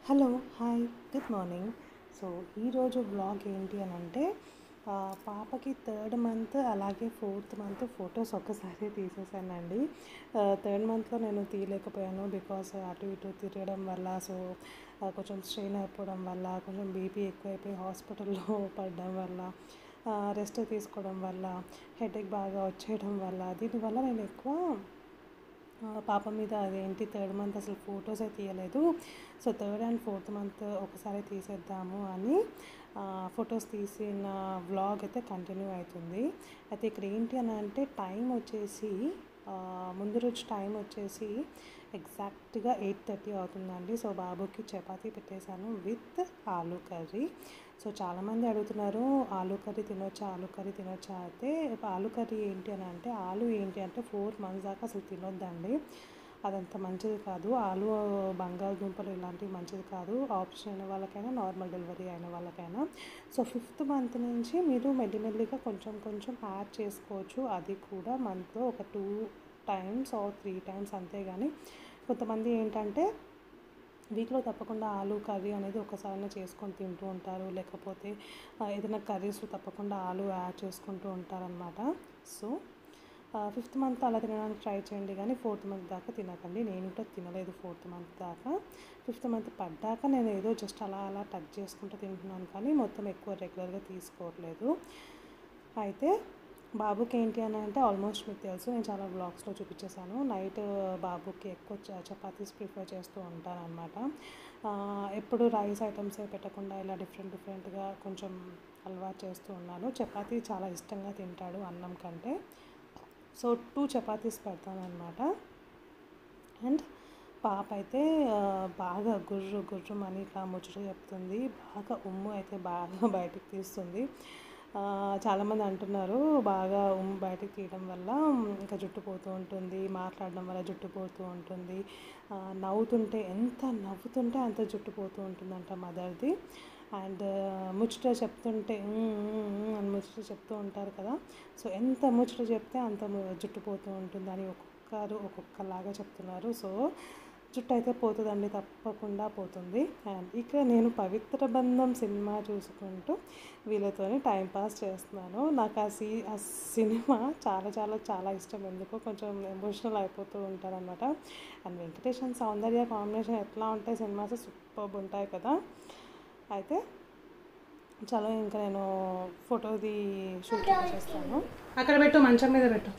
hello hi good morning so ఈరోజు blog ఏంటి అని అంటే ఆ, పాపకి థర్డ్ మంత్ అలాగే ఫోర్త్ మంత్ ఫొటోస్ ఒక్కసారి తీసేసానండి థర్డ్ మంత్లో నేను తీయలేకపోయాను బికాస్ అటు ఇటు తిరగడం వల్ల సో ఆ, కొంచెం స్ట్రెయిన్ అయిపోవడం వల్ల కొంచెం బీపీ ఎక్కువైపోయి హాస్పిటల్లో పడడం వల్ల రెస్ట్ తీసుకోవడం వల్ల హెడేక్ బాగా వచ్చేయడం వల్ల దీనివల్ల నేను ఎక్కువ ఆ, పాప మీద అదేంటి థర్డ్ మంత్ అసలు ఫొటోసే తీయలేదు so third and fourth month ఒకసారి తీసేద్దాము అని ఫొటోస్ తీసిన వ్లాగ్ అయితే కంటిన్యూ అవుతుంది అయితే ఇక్కడ ఏంటి అని అంటే టైం వచ్చేసి ఆ, ముందు రోజు టైం వచ్చేసి ఎగ్జాక్ట్గా ఎయిట్ థర్టీ అవుతుందండి సో బాబుకి చపాతీ పెట్టేశాను విత్ ఆలూ కర్రీ సో చాలామంది అడుగుతున్నారు ఆలూ కర్రీ తినొచ్చా ఆలూ కర్రీ తినొచ్చా అయితే ఆలూ కర్రీ ఏంటి అని అంటే ఆలు ఏంటి అంటే ఫోర్ మంత్స్ దాకా అసలు తినొద్దండి అదంత మంచిది కాదు ఆలు బంగాళదుంపలు ఇలాంటివి మంచిది కాదు ఆప్షన్ అయిన వాళ్ళకైనా నార్మల్ డెలివరీ అయిన వాళ్ళకైనా సో ఫిఫ్త్ మంత్ నుంచి మీరు మెల్లిమెల్లిగా కొంచెం కొంచెం యాడ్ చేసుకోవచ్చు అది కూడా మంత్లో ఒక two times or three times అంతేగాని కొంతమంది ఏంటంటే వీక్లో తప్పకుండా ఆలు కర్రీ అనేది ఒకసారి చేసుకొని తింటూ ఉంటారు లేకపోతే ఆ, ఏదైనా కర్రీస్లో తప్పకుండా ఆలు యాడ్ చేసుకుంటూ ఉంటారనమాట సో ఫిఫ్త్ మంత్ అలా తినడానికి ట్రై చేయండి కానీ ఫోర్త్ మంత్ దాకా తినకండి నేను కూడా తినలేదు ఫోర్త్ మంత్ దాకా ఫిఫ్త్ మంత్ పడ్డాక నేను ఏదో జస్ట్ అలా అలా టచ్ చేసుకుంటూ తింటున్నాను కానీ మొత్తం ఎక్కువ రెగ్యులర్గా తీసుకోవట్లేదు అయితే బాబుకి ఏంటి అని అంటే ఆల్మోస్ట్ మీకు తెలుసు నేను చాలా బ్లాగ్స్లో చూపించేశాను నైట్ బాబుకి ఎక్కువ చ- చపాతీస్ ప్రిఫర్ చేస్తూ ఉంటాను అనమాట ఎప్పుడు రైస్ ఐటమ్సే పెట్టకుండా ఇలా డిఫరెంట్ డిఫరెంట్గా కొంచెం అలవాటు చేస్తూ ఉన్నాను చపాతీ చాలా ఇష్టంగా తింటాడు అన్నం కంటే సో టూ చపాతీస్ పెడతాను అనమాట అండ్ పాప అయితే ఆ, బాగా గుర్రు గుర్రు అని ఇట్లా ముచ్చట చెప్తుంది బాగా ఉమ్ము అయితే బాగా బయటకు తీస్తుంది ఆ, చాలామంది అంటున్నారు బాగా ఉమ్ము బయటకు తీయడం వల్ల ఇంకా జుట్టు పోతూ ఉంటుంది మాట్లాడడం వల్ల జుట్టు పోతూ ఉంటుంది ఆ, నవ్వుతుంటే ఎంత నవ్వుతుంటే అంత జుట్టు పోతూ ఉంటుందంట మదర్ది అండ్ ముచ్చట చెప్తుంటే "ఉమ్, ఉమ్, ఉమ్" అని ముచ్చట చెప్తూ ఉంటారు కదా సో ఎంత ముచ్చట చెప్తే అంత ము- జుట్టు పోతూ ఉంటుందని ఒక్కొక్కరు ఒక్కొక్కలాగా చెప్తున్నారు సో జుట్టు అయితే పోతుందండి తప్పకుండా పోతుంది అండ్ ఇక నేను పవిత్ర బంధం సినిమా చూసుకుంటూ వీళ్ళతోని టైం పాస్ చేస్తున్నాను నాకు ఆ సీ ఆ సినిమా చాలా చాలా చాలా ఇష్టం ఎందుకో కొంచెం ఎమోషనల్ అయిపోతూ ఉంటారనమాట and Venkatesh and Soundarya combination ఎట్లా ఉంటాయి సినిమాస్ సూపర్ ఉంటాయి కదా అయితే చలో ఇంకా నేను ఫోటోది షూట్ చేస్తాను అక్కడ పెట్టు మంచం మీద పెట్టు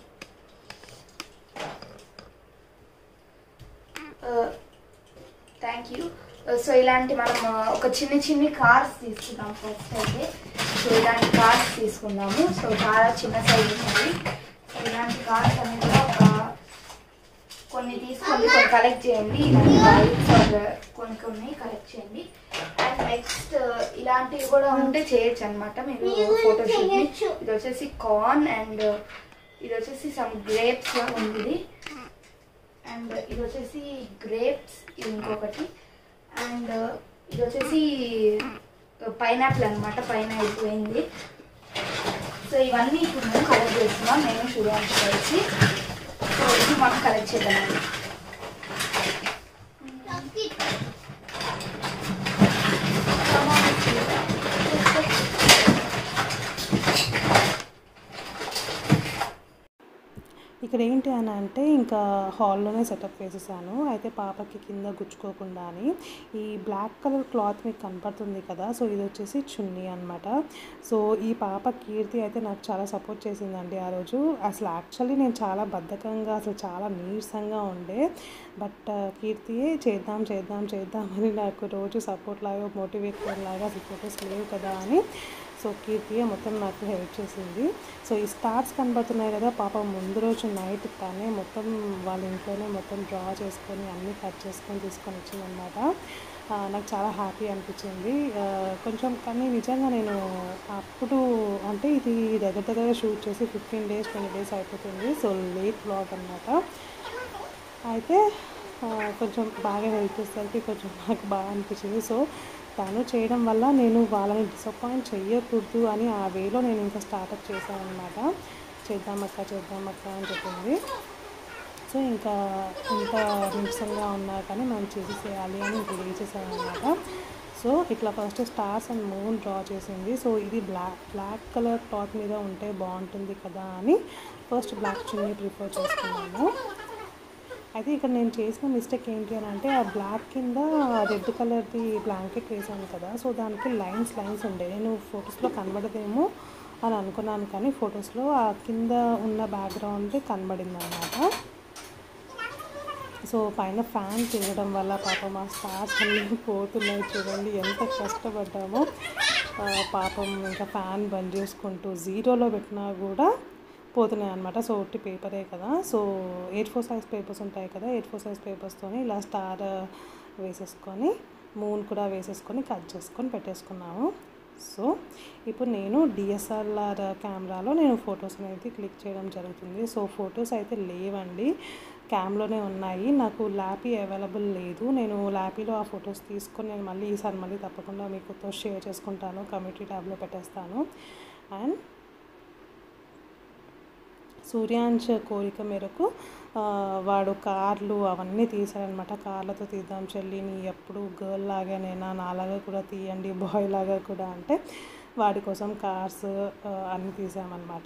థ్యాంక్ యూ సో ఇలాంటి మనం uh, ఒక చిన్న చిన్ని కార్స్ తీసుకుందాం ఫస్ట్ అయితే సో ఇలాంటి కార్స్ తీసుకుందాము సో చాలా చిన్న సైజ్ ఉన్నాయి సో ఇలాంటి కార్స్ అనేది కూడా ఒక కొన్ని తీసుకోండి కొన్ని కలెక్ట్ చేయండి ఇలాంటి బైక్స్ కొన్ని కొన్ని కలెక్ట్ చేయండి అండ్ నెక్స్ట్ ఇలాంటివి కూడా ఉంటే చేయొచ్చు అనమాట మీరు ఫోటోషూట్ ఇది వచ్చేసి కార్న్ అండ్ ఇది వచ్చేసి సమ్ గ్రేప్స్ ఉంది ఇది అండ్ ఇది వచ్చేసి గ్రేప్స్ ఇది ఇంకొకటి అండ్ ఇది వచ్చేసి పైనాపిల్ అనమాట పైన అయిపోయింది సో ఇవన్నీ ఇప్పుడు మేము కలెక్ట్ చేస్తున్నాం నేను షుగార్ కలిసి సో ఇది మనం కలెక్ట్ చేద్దామండి ఇక్కడ ఏంటి అని అంటే ఇంకా హాల్లోనే సెటప్ వేసేసాను అయితే పాపకి కింద గుచ్చుకోకుండా అని ఈ బ్లాక్ కలర్ క్లాత్ మీకు కనపడుతుంది కదా సో ఇది వచ్చేసి చున్నీ అనమాట సో ఈ పాప కీర్తి అయితే నాకు చాలా సపోర్ట్ చేసిందండి ఆ రోజు అసలు యాక్చువల్లీ నేను చాలా బద్ధకంగా అసలు చాలా నీరసంగా ఉండే బట్ కీర్తి చేద్దాం చేద్దాం చేద్దాం అని నాకు రోజు సపోర్ట్ లాగా మోటివేషన్ లాగా అసలు ఫొటోస్ లేవు కదా అని సో కీర్తి మొత్తం నాకు హెల్ప్ చేసింది సో ఈ స్టార్స్ కనబడుతున్నాయి కదా పాప ముందు రోజు నైట్ తనే మొత్తం వాళ్ళ ఇంట్లోనే మొత్తం డ్రా చేసుకొని అన్నీ కట్ చేసుకొని తీసుకొని వచ్చిందనమాట ఆ, నాకు చాలా హ్యాపీ అనిపించింది ఆ, కొంచెం కానీ నిజంగా నేను అప్పుడు అంటే ఇది దగ్గర దగ్గర షూట్ చేసి ఫిఫ్టీన్ డేస్ ట్వంటీ డేస్ అయిపోతుంది సో లేట్ బ్లాగ్ అనమాట అయితే ఆ, కొంచెం బాగా హెల్ప్ చేసేసరికి కొంచెం నాకు బాగా అనిపించింది సో తను చేయడం వల్ల నేను వాళ్ళని డిసప్పాయింట్ చెయ్యకూడదు అని ఆ వేలో నేను ఇంకా స్టార్ట్అప్ చేశాను అనమాట చేద్దాం అక్క చేద్దాం అక్క అని చెప్పింది సో ఇంకా ఇంత నీరసంగా ఉన్నా కానీ మనం చేసేసేయాలి అని ఇంక వేసేసాను అనమాట సో ఇట్లా first stars and moon draw చేసింది సో ఇది బ్లాక్ బ్లాక్ కలర్ క్లాత్ మీద ఉంటే బాగుంటుంది కదా అని ఫస్ట్ బ్లాక్ చున్నీ ప్రిఫర్ చేసుకున్నాను అయితే ఇక్కడ నేను చేసిన మిస్టేక్ ఏంటి అని అంటే ఆ బ్లాక్ కింద రెడ్ కలర్ది బ్లాంకెట్ వేసాను కదా సో దానికి లైన్స్ లైన్స్ ఉండే నేను ఫొటోస్లో కనబడదేమో అని అనుకున్నాను కానీ ఫొటోస్లో ఆ కింద ఉన్న బ్యాక్గ్రౌండ్ కనబడింది అనమాట సో పైన ఫ్యాన్ తిరగడం వల్ల పాపం ఆ స్టార్స్ అన్నీ పోతున్నాయి చూడండి ఎంత కష్టపడ్డామో ఆ, పాపం ఇంకా ఫ్యాన్ బంద్ చేసుకుంటూ జీరోలో పెట్టినా కూడా పోతున్నాయి అనమాట సో ఒట్టి పేపరే కదా so eight four size papers ఉంటాయి కదా ఎయిట్ ఫోర్ సైజ్ పేపర్స్తోని ఇలా స్టార్ వేసేసుకొని మూన్ కూడా వేసేసుకొని కట్ చేసుకొని పెట్టేసుకున్నాము సో ఇప్పుడు నేను డిఎస్ఎల్ఆర్ కెమెరాలో నేను ఫొటోస్ అనేది క్లిక్ చేయడం జరుగుతుంది సో ఫొటోస్ అయితే లేవండి క్యామ్లోనే ఉన్నాయి నాకు ల్యాపీ అవైలబుల్ లేదు నేను ల్యాపీలో ఆ ఫొటోస్ తీసుకొని నేను మళ్ళీ ఈసారి మళ్ళీ తప్పకుండా మీకుతో షేర్ చేసుకుంటాను కమ్యూనిటీ ట్యాబ్లో పెట్టేస్తాను అండ్ సూర్యాంశ కోరిక మేరకు ఆ, వాడు కార్లు అవన్నీ తీశాడనమాట కార్లతో తీద్దాం చెల్లి నీ ఎప్పుడు గర్ల్ లాగానేనా నాలాగా కూడా తీయండి బాయ్ లాగా కూడా అంటే వాడి కోసం కార్స్ ఆ, అన్నీ తీసామన్నమాట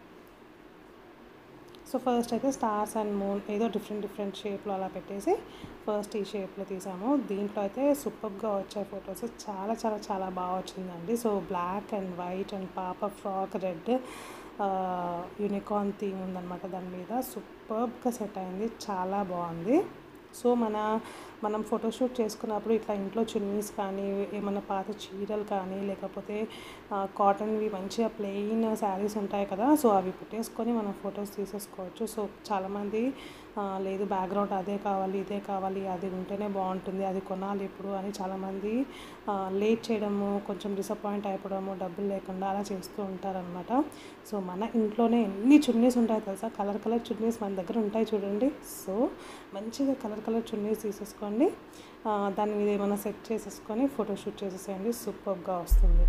సో ఫస్ట్ అయితే స్టార్స్ అండ్ మూన్ ఏదో డిఫరెంట్ డిఫరెంట్ షేప్లో అలా పెట్టేసి ఫస్ట్ ఈ షేప్లో తీసాము దీంట్లో అయితే సూపర్గా వచ్చాయి ఫొటోస్ చాలా చాలా చాలా బాగా వచ్చిందండి so black and white and పాప ఫ్రాక్ రెడ్ యూనికార్న్ థీమ్ ఉందన్నమాట దాని మీద సూపర్గా సెట్ అయింది చాలా బాగుంది సో మన మనం ఫోటోషూట్ చేసుకున్నప్పుడు ఇట్లా ఇంట్లో చున్నీస్ కానీ ఏమన్నా పాత చీరలు కానీ లేకపోతే ఆ, కాటన్వి మంచిగా ప్లెయిన్ శారీస్ ఉంటాయి కదా సో అవి పెట్టేసుకొని మనం ఫొటోస్ తీసేసుకోవచ్చు సో చాలామంది ఆ, లేదు బ్యాక్గ్రౌండ్ అదే కావాలి ఇదే కావాలి అది ఉంటేనే బాగుంటుంది అది కొనాలి ఇప్పుడు అని చాలామంది లేట్ చేయడము కొంచెం డిసప్పాయింట్ అయిపోవడము డబ్బులు లేకుండా అలా చేస్తూ ఉంటారనమాట సో మన ఇంట్లోనే ఎన్ని చున్నీస్ ఉంటాయి తెలుసా కలర్ కలర్ చున్నీస్ మన దగ్గర ఉంటాయి చూడండి సో మంచిగా కలర్ కలర్ చున్నీస్ తీసేసుకోండి ఆ, దాని మీద ఏమైనా సెట్ చేసేసుకొని ఫోటోషూట్ చేసేసేయండి సూపర్గా వస్తుంది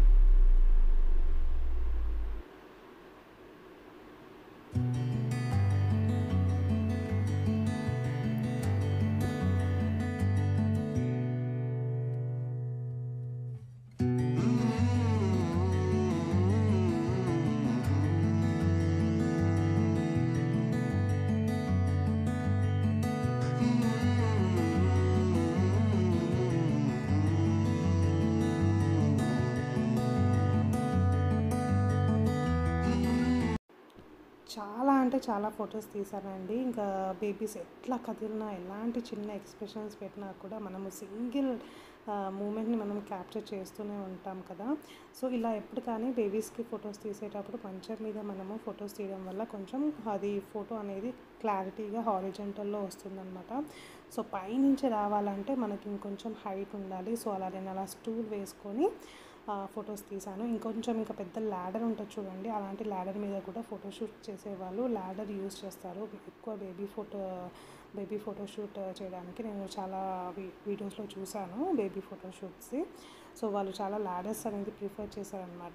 చాలా అంటే చాలా ఫొటోస్ తీసానండి ఇంకా బేబీస్ ఎట్లా కదిలినా ఎలాంటి చిన్న ఎక్స్ప్రెషన్స్ పెట్టినా కూడా మనము సింగిల్ మూమెంట్ని మనం క్యాప్చర్ చేస్తూనే ఉంటాం కదా సో ఇలా ఎప్పుడు కానీ బేబీస్కి ఫొటోస్ తీసేటప్పుడు మంచం మీద మనము ఫొటోస్ తీయడం వల్ల కొంచెం అది ఫోటో అనేది క్లారిటీగా హారిజెంటల్లో వస్తుందన్నమాట సో పైనుంచి రావాలంటే మనకి ఇంకొంచెం హైట్ ఉండాలి సో అలా నేను అలా స్టూల్ వేసుకొని ఫొటోస్ తీసాను ఇంకొంచెం ఇంకా పెద్ద ల్యాడర్ ఉంటుంది చూడండి అలాంటి ల్యాడర్ మీద కూడా ఫోటోషూట్ చేసేవాళ్ళు ల్యాడర్ యూస్ చేస్తారు ఎక్కువ బేబీ ఫోటో బేబీ ఫోటోషూట్ చేయడానికి నేను చాలా వీ- వీడియోస్లో చూశాను బేబీ ఫోటోషూట్స్ సో వాళ్ళు చాలా ల్యాడర్స్ అనేది ప్రిఫర్ చేశారనమాట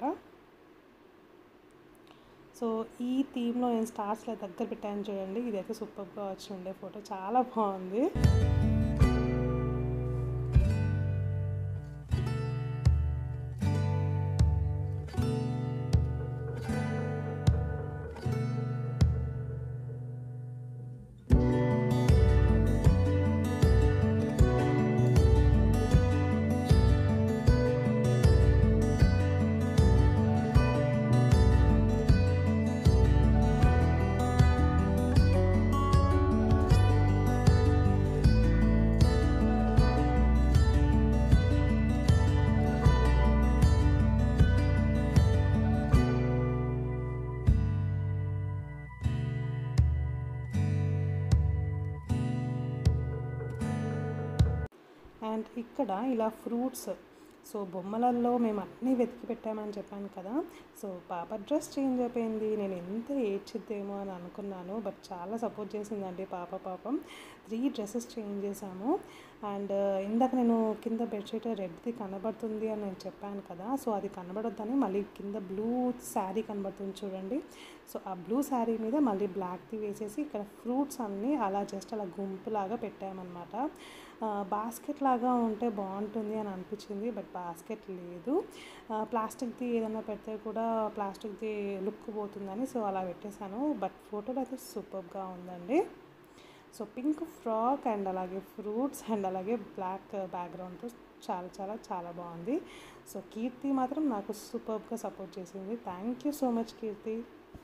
సో ఈ థీమ్లో నేను స్టార్స్లో దగ్గర పెట్టాను చూడండి ఇదైతే సూపర్గా వచ్చి ఉండే ఫోటో చాలా బాగుంది అండ్ ఇక్కడ ఇలా ఫ్రూట్స్ సో బొమ్మలలో మేము అన్నీ వెతికి పెట్టామని చెప్పాను కదా సో పాప డ్రెస్ చేంజ్ అయిపోయింది నేను ఎంత ఏడ్చిద్దేమో అని అనుకున్నాను బట్ చాలా సపోర్ట్ చేసిందండి పాప పాపం త్రీ డ్రెస్సెస్ చేంజ్ చేశాము అండ్ ఇందాక నేను కింద బెడ్షీట్ రెడ్ది కనబడుతుంది అని నేను చెప్పాను కదా సో అది కనబడొద్దని మళ్ళీ కింద బ్లూ శారీ కనబడుతుంది చూడండి సో ఆ బ్లూ శారీ మీద మళ్ళీ బ్లాక్ది వేసేసి ఇక్కడ ఫ్రూట్స్ అన్నీ అలా జస్ట్ అలా గుంపులాగా పెట్టామన్నమాట బాస్కెట్ లాగా ఉంటే బాగుంటుంది అని అనిపించింది బట్ బాస్కెట్ లేదు ప్లాస్టిక్ది ఏదైనా పెడితే కూడా ప్లాస్టిక్ది లుక్ పోతుందని సో అలా పెట్టేశాను బట్ ఫోటోలో అయితే సూపర్గా ఉందండి సో పింక్ ఫ్రాక్ అండ్ అలాగే ఫ్రూట్స్ అండ్ అలాగే బ్లాక్ బ్యాక్గ్రౌండ్తో చాలా చాలా చాలా బాగుంది సో కీర్తి మాత్రం నాకు సూపర్గా సపోర్ట్ చేసింది thank you so much Keerthi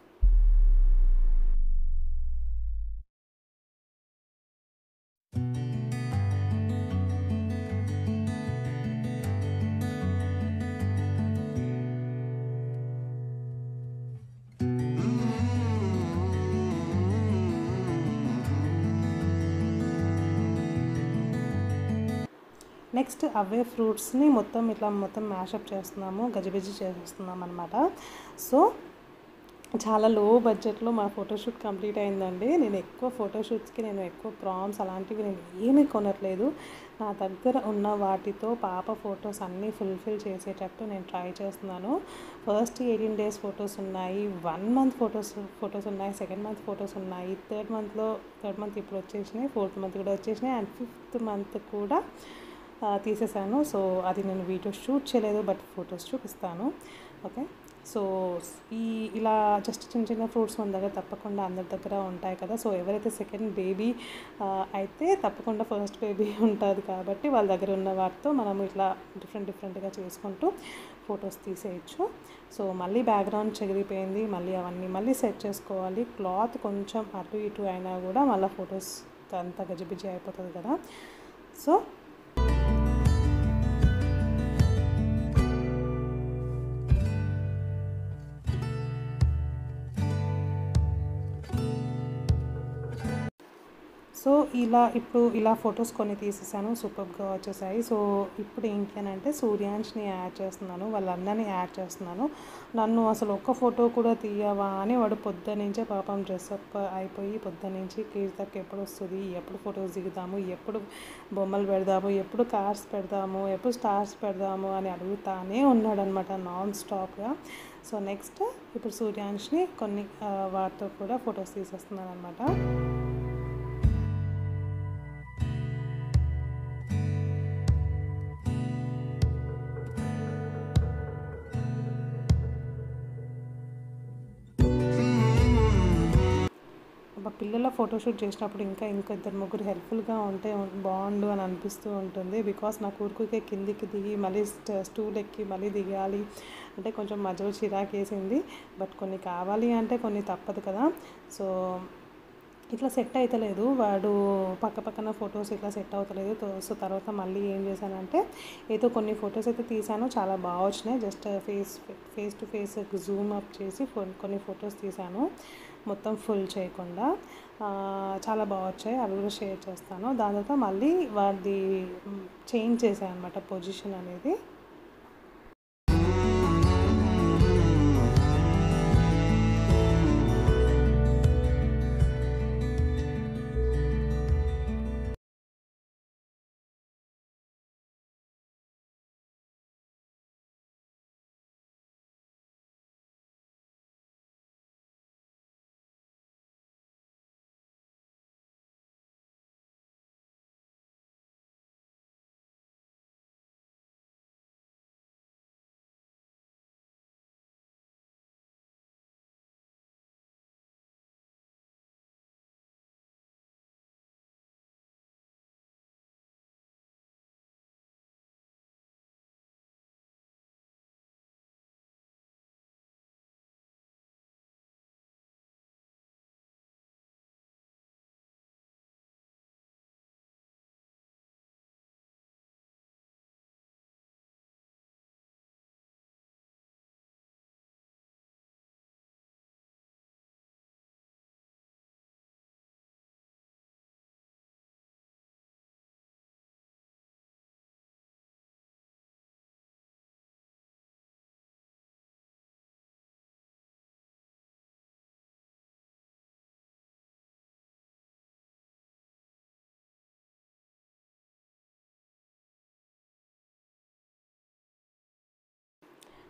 next అవే ఫ్రూట్స్ని మొత్తం ఇట్లా మొత్తం మ్యాషప్ చేస్తున్నాము గజిబిజి చేస్తున్నాం అనమాట సో చాలా లో బడ్జెట్లో మా ఫోటోషూట్ కంప్లీట్ అయిందండి నేను ఎక్కువ ఫోటోషూట్స్కి నేను ఎక్కువ ప్రామ్స్ అలాంటివి నేను ఏమీ కొనట్లేదు నా దగ్గర ఉన్న వాటితో పాప ఫొటోస్ అన్నీ ఫుల్ఫిల్ చేసేటట్టు నేను ట్రై చేస్తున్నాను ఫస్ట్ ఎయిటీన్ డేస్ ఫొటోస్ ఉన్నాయి వన్ మంత్ ఫొటోస్ ఫొటోస్ ఉన్నాయి సెకండ్ మంత్ ఫొటోస్ ఉన్నాయి థర్డ్ మంత్లో థర్డ్ మంత్ ఇప్పుడు వచ్చేసినాయి ఫోర్త్ మంత్ కూడా వచ్చేసినాయి అండ్ ఫిఫ్త్ మంత్ కూడా తీసేసాను సో అది నేను వీడియో షూట్ చేయలేదు బట్ ఫొటోస్ చూపిస్తాను ఓకే సో ఈ ఇలా జస్ట్ చిన్న చిన్న ఫ్రూట్స్ మన దగ్గర తప్పకుండా అందరి దగ్గర ఉంటాయి కదా సో ఎవరైతే సెకండ్ బేబీ అయితే తప్పకుండా ఫస్ట్ బేబీ ఉంటుంది కాబట్టి వాళ్ళ దగ్గర ఉన్న వాటితో మనం ఇట్లా డిఫరెంట్ డిఫరెంట్గా చేసుకుంటూ ఫొటోస్ తీసేయచ్చు సో మళ్ళీ బ్యాక్గ్రౌండ్ చెగిరిపోయింది మళ్ళీ అవన్నీ మళ్ళీ సెట్ చేసుకోవాలి క్లాత్ కొంచెం అటు ఇటు అయినా కూడా మళ్ళీ ఫొటోస్ అంతా గజిబిజి అయిపోతుంది కదా సో సో ఇలా ఇప్పుడు ఇలా ఫొటోస్ కొన్ని తీసేసాను సూపర్గా వచ్చేసాయి సో ఇప్పుడు ఏంటి అని అంటే సూర్యాంష్ని యాడ్ చేస్తున్నాను వాళ్ళందరినీ యాడ్ చేస్తున్నాను నన్ను అసలు ఒక్క ఫోటో కూడా తీయవా అని వాడు పొద్దు నుంచే పాపం డ్రెస్అప్ అయిపోయి పొద్దు నుంచి కీర్తకి ఎప్పుడు వస్తుంది ఎప్పుడు ఫొటోస్ దిగుతాము ఎప్పుడు బొమ్మలు పెడదాము ఎప్పుడు కార్స్ పెడదాము ఎప్పుడు స్టార్స్ పెడదాము అని అడుగుతానే ఉన్నాడనమాట నాన్ స్టాప్గా సో నెక్స్ట్ ఇప్పుడు సూర్యాంష్ని కొన్ని వాటితో కూడా ఫొటోస్ తీసేస్తున్నాను అనమాట మా పిల్లల ఫోటోషూట్ చేసినప్పుడు ఇంకా ఇంకా ఇద్దరు ముగ్గురు హెల్ప్ఫుల్గా ఉంటే బాగుండు అని అనిపిస్తూ ఉంటుంది బికాస్ నాకు ఊరికే కిందికి దిగి మళ్ళీ స్టూల్ ఎక్కి మళ్ళీ దిగాలి అంటే కొంచెం మధ్యలో చిరాకు వేసింది బట్ కొన్ని కావాలి అంటే కొన్ని తప్పదు కదా సో ఇట్లా సెట్ అవుతలేదు వాడు పక్క పక్కన ఫొటోస్ ఇట్లా సెట్ అవుతలేదు సో తర్వాత మళ్ళీ ఏం చేశానంటే ఏదో కొన్ని ఫొటోస్ అయితే తీసాను చాలా బాగా వచ్చినాయి just face face to face zoom up చేసి కొన్ని ఫొటోస్ తీసాను మొత్తం ఫుల్ చేయకుండా చాలా బాగా వచ్చాయి అవి కూడా షేర్ చేస్తాను దాని తర్వాత మళ్ళీ వాడిది చేంజ్ చేశాను అనమాట పొజిషన్ అనేది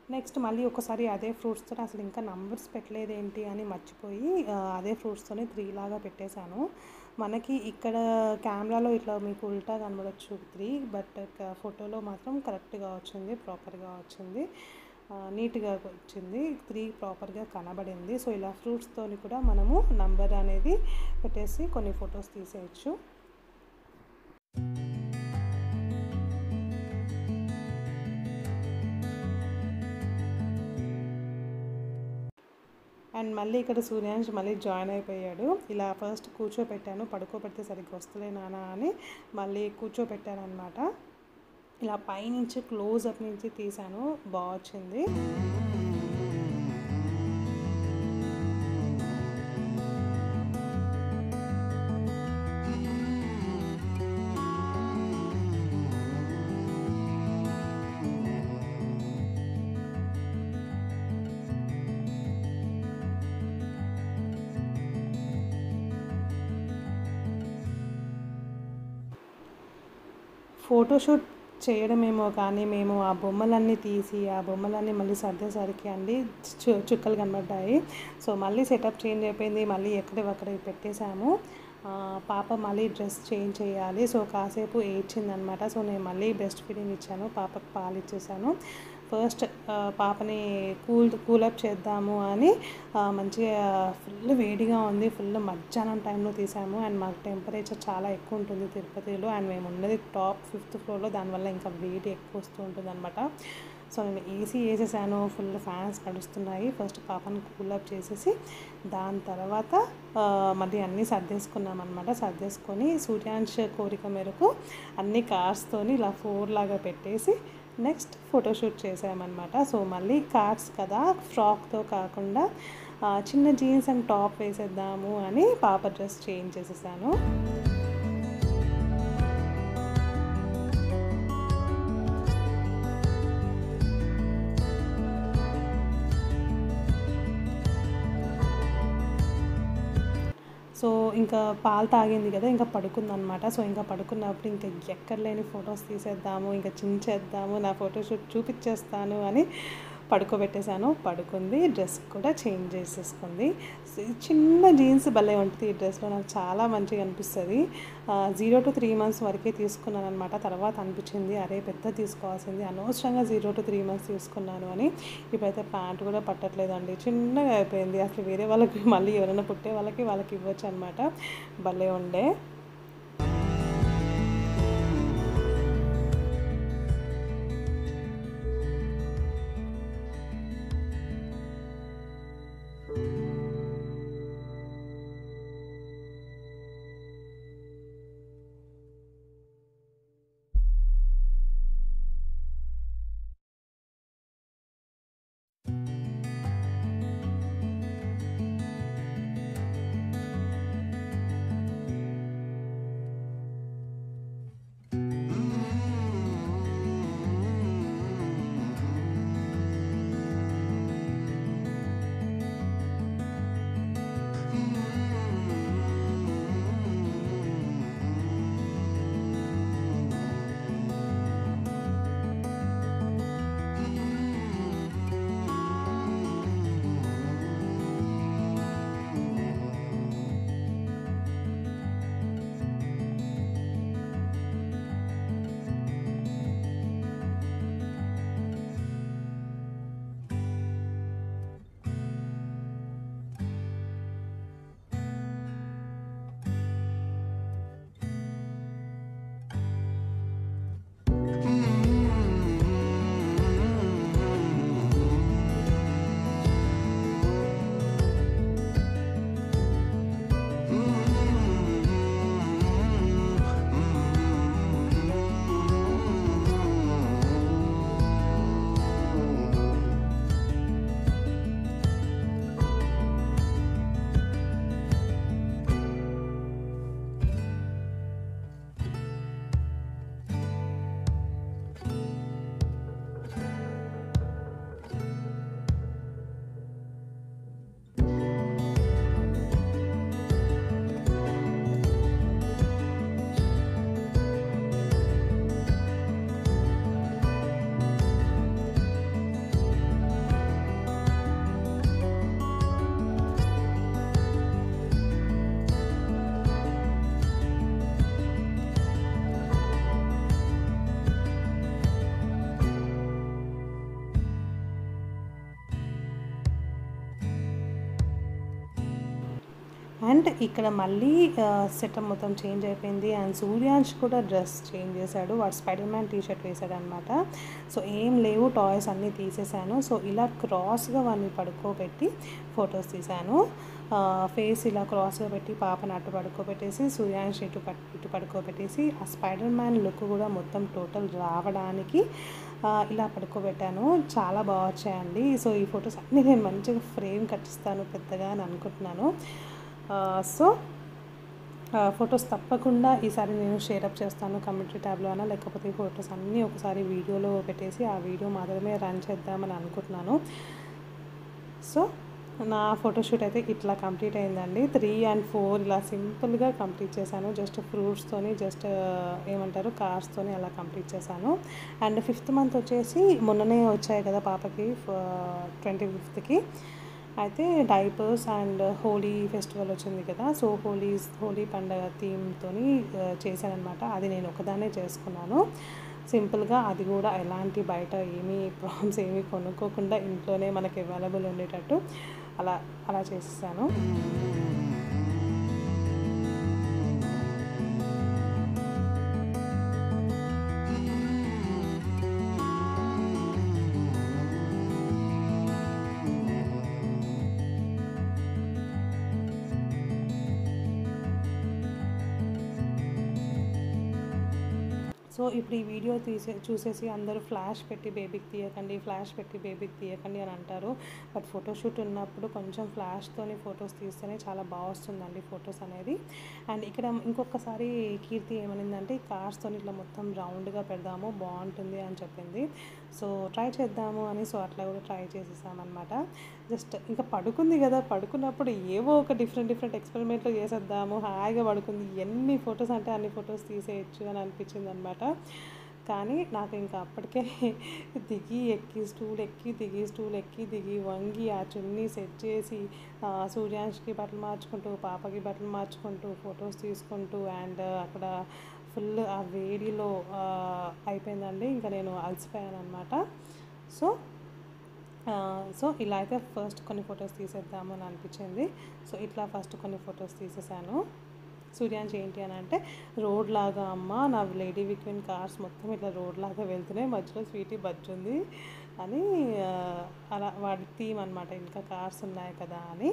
నెక్స్ట్ మళ్ళీ ఒకసారి అదే ఫ్రూట్స్తో అసలు ఇంకా నంబర్స్ పెట్టలేదు ఏంటి అని మర్చిపోయి ఆ, అదే ఫ్రూట్స్తోనే త్రీ లాగా పెట్టేశాను మనకి ఇక్కడ కెమెరాలో ఇట్లా మీకు ఉల్టా కనబడచ్చు త్రీ బట్ ఫోటోలో మాత్రం కరెక్ట్గా వచ్చింది ప్రాపర్గా వచ్చింది ఆ, నీట్గా వచ్చింది త్రీ ప్రాపర్గా కనబడింది సో ఇలా ఫ్రూట్స్తోని కూడా మనము నంబర్ అనేది పెట్టేసి కొన్ని ఫొటోస్ తీసేయచ్చు అండ్ మళ్ళీ ఇక్కడ సూర్యాంశ్ మళ్ళీ జాయిన్ అయిపోయాడు ఇలా ఫస్ట్ కూర్చోపెట్టాను పడుకోబెడితే సరిగ్గా వస్తలే నానా అని మళ్ళీ కూర్చోపెట్టాను అనమాట ఇలా పైనుంచి క్లోజ్ అప్ నుంచి తీసాను బాగా వచ్చింది ఫోటోషూట్ చేయడమేమో కానీ మేము ఆ బొమ్మలన్నీ తీసి ఆ బొమ్మలన్నీ మళ్ళీ సర్దేసరికి అండి చు చుక్కలు కనబడ్డాయి సో మళ్ళీ సెటప్ చేంజ్ అయిపోయింది మళ్ళీ ఎక్కడెక్కడ పెట్టేశాము ఆ, పాప మళ్ళీ డ్రెస్ చేంజ్ చేయాలి సో కాసేపు ఏడ్చిందనమాట సో నేను మళ్ళీ బ్రెస్ట్ ఫీడింగ్ ఇచ్చాను పాపకు పాలు ఇచ్చేసాను ఫస్ట్ ఆ, పాపని కూల్ కూలప్ చేద్దాము అని ఆ, మంచిగా ఫుల్ వేడిగా ఉంది ఫుల్ మధ్యాహ్నం టైంలో తీసాము అండ్ మాకు టెంపరేచర్ చాలా ఎక్కువ ఉంటుంది తిరుపతిలో అండ్ మేము ఉన్నది టాప్ ఫిఫ్త్ ఫ్లోర్లో దానివల్ల ఇంకా వేడి ఎక్కువ వస్తూ ఉంటుంది అనమాట సో నేను ఏసీ వేసేసాను ఫుల్ ఫ్యాన్స్ నడుస్తున్నాయి ఫస్ట్ పాపని కూలప్ చేసేసి దాని తర్వాత ఆ, మళ్ళీ అన్నీ సర్దేసుకున్నాం అనమాట సర్దేసుకొని సూర్యాంశ కోరిక మేరకు అన్ని కార్స్తోని ఇలా ఫోర్ లాగా పెట్టేసి నెక్స్ట్ ఫోటోషూట్ చేసామన్నమాట సో మళ్ళీ కార్డ్స్ కదా ఫ్రాక్తో కాకుండా ఆ, చిన్న జీన్స్ అండ్ టాప్ వేసేద్దాము అని పాప డ్రెస్ చేంజ్ చేసేసాను సో ఇంకా పాలు తాగింది కదా ఇంకా పడుకుందనమాట సో ఇంకా పడుకున్నప్పుడు ఇంకా ఎక్కడ లేని ఫొటోస్ తీసేద్దాము ఇంకా చించేద్దాము నా ఫోటోషూట్ చూపించేస్తాను అని పడుకోబెట్టేశాను పడుకుంది డ్రెస్ కూడా చేంజ్ చేసేసుకుంది సో ఈ చిన్న జీన్స్ భలే ఉంటుంది ఈ డ్రెస్లో నాకు చాలా మంచిగా అనిపిస్తుంది జీరో టు త్రీ మంత్స్ వరకే తీసుకున్నాను అనమాట తర్వాత అనిపించింది అరే పెద్ద తీసుకోవాల్సింది అనవసరంగా జీరో టు త్రీ మంత్స్ తీసుకున్నాను అని ఇప్పుడైతే ప్యాంట్ కూడా పట్టట్లేదండి చిన్నగా అయిపోయింది అసలు వేరే వాళ్ళకి మళ్ళీ ఎవరైనా పుట్టే వాళ్ళకి వాళ్ళకి ఇవ్వచ్చు అనమాట భలే ఉండే అండ్ ఇక్కడ మళ్ళీ సెటప్ మొత్తం చేంజ్ అయిపోయింది అండ్ సూర్యాంష్ కూడా డ్రెస్ చేంజ్ చేశాడు వాడు స్పైడర్ మ్యాన్ టీ షర్ట్ వేశాడు అనమాట సో ఏం లేవు టాయ్స్ అన్నీ తీసేశాను సో ఇలా క్రాస్గా వాడిని పడుకోబెట్టి ఫొటోస్ తీశాను ఫేస్ ఇలా క్రాస్గా పెట్టి పాపను అటు పడుకోబెట్టేసి సూర్యాంష్ ఇటు పట్ ఇటు పడుకోబెట్టేసి ఆ స్పైడర్ మ్యాన్ లుక్ కూడా మొత్తం టోటల్ రావడానికి ఆ, ఇలా పడుకోబెట్టాను చాలా బాగా వచ్చాయండి సో ఈ ఫొటోస్ అన్నీ నేను మంచిగా ఫ్రేమ్ కట్టిస్తాను పెద్దగా అని అనుకుంటున్నాను ఆ, సో ఫొటోస్ తప్పకుండా ఈసారి నేను షేర్ అప్ చేస్తాను కమ్యూనిటీ ట్యాబ్లో అయినా లేకపోతే ఈ ఫొటోస్ అన్నీ ఒకసారి వీడియోలో పెట్టేసి ఆ వీడియో మాత్రమే రన్ చేద్దామని అనుకుంటున్నాను సో నా ఫోటోషూట్ అయితే ఇట్లా కంప్లీట్ అయిందండి త్రీ అండ్ ఫోర్ ఇలా సింపుల్గా కంప్లీట్ చేశాను జస్ట్ ఫ్రూట్స్తోని జస్ట్ ఏమంటారు కార్స్తోని అలా కంప్లీట్ చేశాను అండ్ ఫిఫ్త్ మంత్ వచ్చేసి మొన్ననే వచ్చాయి కదా పాపకి ట్వంటీ ఫిఫ్త్కి అయితే డైపర్స్ అండ్ హోలీ ఫెస్టివల్ వచ్చింది కదా సో హోలీ హోలీ పండగ థీమ్తోని చేశానమాట అది నేను ఒకదాన్నే చేసుకున్నాను సింపుల్గా అది కూడా ఎలాంటి బయట ఏమీ ప్రాబ్లమ్స్ ఏమీ కొనుక్కోకుండా ఇంట్లోనే మనకి అవైలబుల్ ఉండేటట్టు అలా అలా చేసేసాను సో ఇప్పుడు ఈ వీడియో తీసే చూసేసి అందరూ ఫ్లాష్ పెట్టి బేబీకి తీయకండి ఫ్లాష్ పెట్టి బేబీకి తీయకండి అని అంటారు బట్ ఫోటోషూట్ ఉన్నప్పుడు కొంచెం ఫ్లాష్తోని ఫొటోస్ తీస్తేనే చాలా బాగా వస్తుందండి ఫొటోస్ అనేది అండ్ ఇక్కడ ఇంకొకసారి కీర్తి ఏమనిందంటే ఈ కార్స్తోని ఇట్లా మొత్తం రౌండ్గా పెడదాము బాగుంటుంది అని చెప్పింది సో ట్రై చేద్దాము అని సో అట్లా కూడా ట్రై చేసేసామన్నమాట జస్ట్ ఇంకా పడుకుంది కదా పడుకున్నప్పుడు ఏవో ఒక డిఫరెంట్ డిఫరెంట్ ఎక్స్పెరిమెంట్లు చేసేద్దాము హాయిగా పడుకుంది ఎన్ని ఫొటోస్ అంటే అన్ని ఫొటోస్ తీసేయచ్చు అని అనిపించింది అనమాట కానీ నాకు ఇంకా అప్పటికే దిగి ఎక్కి స్టూల్ ఎక్కి దిగి స్టూల్ ఎక్కి దిగి వంగి ఆ చున్నీ సెట్ చేసి ఆ, సూర్యాంష్కి బట్టలు మార్చుకుంటూ పాపకి బట్టలు మార్చుకుంటూ ఫొటోస్ తీసుకుంటూ అండ్ అక్కడ ఫుల్ ఆ వేడిలో ఆ, అయిపోయిందండి ఇంకా నేను అలసిపోయాను అనమాట సో ఆ, సో ఇలా అయితే ఫస్ట్ కొన్ని ఫొటోస్ తీసేద్దాము అని అనిపించింది సో ఇట్లా ఫస్ట్ కొన్ని ఫొటోస్ తీసేసాను సూర్యాంశ్ ఏంటి అని అంటే రోడ్ లాగా అమ్మ నా లేడీ విక్విన్ కార్స్ మొత్తం ఇట్లా రోడ్ లాగా వెళ్తున్నాయి మధ్యలో స్వీటీ బజ్జుంది అని ఆ, అలా వాడి థీమ్ అనమాట ఇంకా కార్స్ ఉన్నాయి కదా అని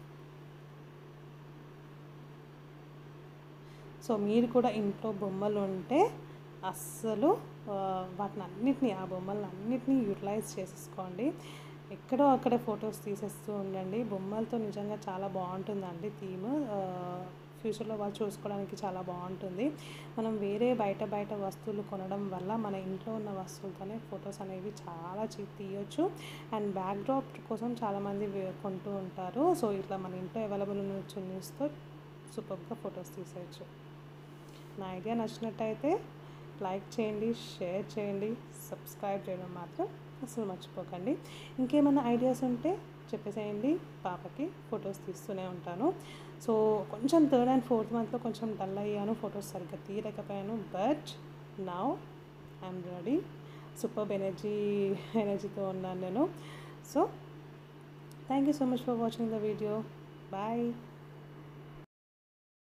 సో మీరు కూడా ఇంట్లో బొమ్మలు ఉంటే అస్సలు ఆ, వాటిని అన్నిటినీ ఆ బొమ్మలను అన్నిటినీ యూటిలైజ్ చేసేసుకోండి ఎక్కడో అక్కడ ఫొటోస్ తీసేస్తూ ఉండండి బొమ్మలతో నిజంగా చాలా బాగుంటుందండి థీమ్ ఫ్యూచర్లో వాళ్ళు చూసుకోవడానికి చాలా బాగుంటుంది మనం వేరే బయట బయట వస్తువులు కొనడం వల్ల మన ఇంట్లో ఉన్న వస్తువులతోనే ఫొటోస్ అనేవి చాలా చీ తీయొచ్చు అండ్ బ్యాక్డ్రాప్ కోసం చాలామంది వే- కొంటూ ఉంటారు సో ఇట్లా మన ఇంట్లో అవైలబుల్ ఉన్న చున్నీస్తో సూపర్గా ఫొటోస్ తీసేయచ్చు నా ఐడియా నచ్చినట్టయితే లైక్ చేయండి షేర్ చేయండి సబ్స్క్రైబ్ చేయడం మాత్రం అసలు మర్చిపోకండి ఇంకేమైనా ఐడియాస్ ఉంటే చెప్పేసేయండి పాపకి ఫొటోస్ తీస్తూనే ఉంటాను సో కొంచెం థర్డ్ అండ్ ఫోర్త్ మంత్లో కొంచెం డల్ అయ్యాను ఫొటోస్ సరిగ్గా తీయలేకపోయాను but now I'm ready super energy ఎనర్జీతో ఉన్నాను నేను so thank you so much for watching the video bye